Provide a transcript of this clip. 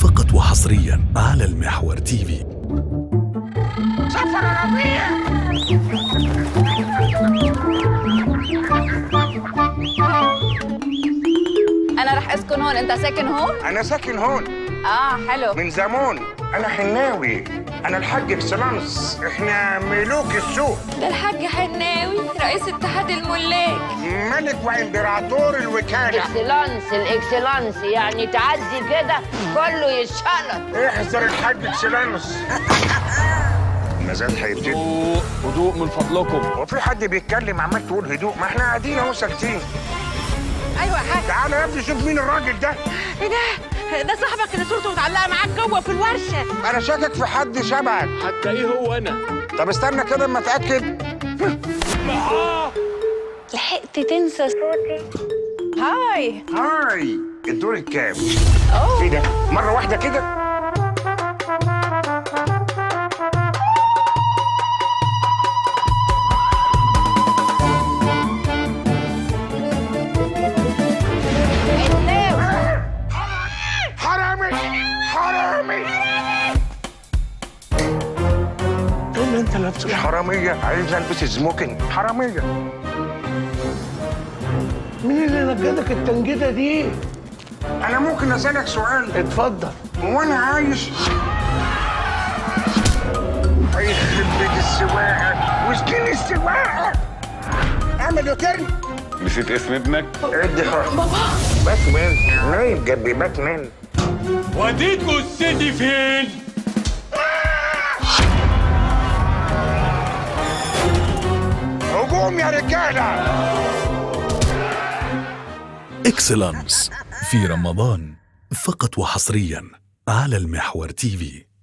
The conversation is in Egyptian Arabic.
فقط وحصريا على المحور تيفي سفر ربيع انا رح اسكن هون انت ساكن هون انا ساكن هون اه حلو من زمان انا حناوي انا الحاج اكسلانس احنا ملوك السوق ده الحاج حناوي رئيس اتحاد الملاك ملك وامبراطور الوكاله اكسلانس الاكسلانس يعني تعدي كده كله يشقلط احذر الحاج اكسلانس المزاد هيبتدي هدوء من فضلكم هو في حد بيتكلم عمال تقول هدوء ما احنا قاعدين اهو ساكتين ايوه يا حاج تعالى يا ابني شوف مين الراجل ده ايه ده ده صاحبك اللي صورته متعلقه معاك جوه في الورشه انا شاكك في حد شبهك حتى ايه هو انا طب استنى كده اما اتاكد لحقت تنسى صوتي هاي هاي الدور الكام ايه ده مره واحده كده حرامي حرامي ايه اللي انت لابسه حرامية عايز البس سموكينج حرامية مين اللي نجدك التنجيده دي انا ممكن اسالك سؤال اتفضل وانا عايش يخرب بيت السواقة وسكين السواقة اعمل يوتيرن نسيت اسم ابنك ادي حق بابا باتمان نايم جنبي باتمان وديتوا السيتي فين؟ هجوم يا رجالة اكسلانس في رمضان فقط وحصريا على المحور تيفي